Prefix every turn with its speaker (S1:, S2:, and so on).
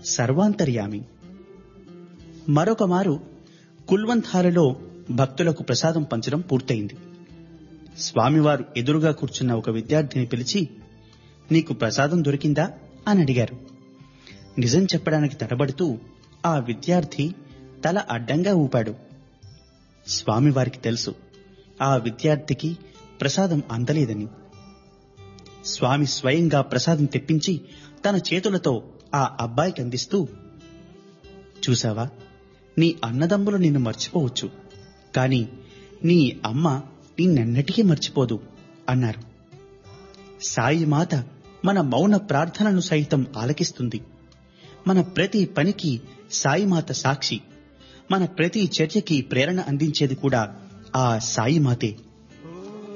S1: సర్వాంతర్యామి మరొక మారు కుల్వంత్ హాలులో భక్తులకు ప్రసాదం పంచడం పూర్తయింది స్వామివారు ఎదురుగా కూర్చున్న ఒక విద్యార్థిని పిలిచి నీకు ప్రసాదం దొరికిందా అని అడిగారు నిజం చెప్పడానికి తడబడుతూ ఆ విద్యార్థి తల అడ్డంగా ఊపాడు స్వామివారికి తెలుసు ఆ విద్యార్థికి ప్రసాదం అందలేదని స్వామి స్వయంగా ప్రసాదం తెప్పించి తన చేతులతో ఆ అబ్బాయికి అందిస్తూ చూసావా నీ అన్నదమ్ములు నిన్ను మర్చిపోవచ్చు కాని నీ అమ్మ నిన్నెన్నటికీ మర్చిపోదు అన్నారు సాయి మాత మన మౌన ప్రార్థనను సైతం ఆలకిస్తుంది మన ప్రతి పనికి సాయిమాత సాక్షి మన ప్రతి చర్యకి ప్రేరణ అందించేది కూడా ఆ సాయిమాతే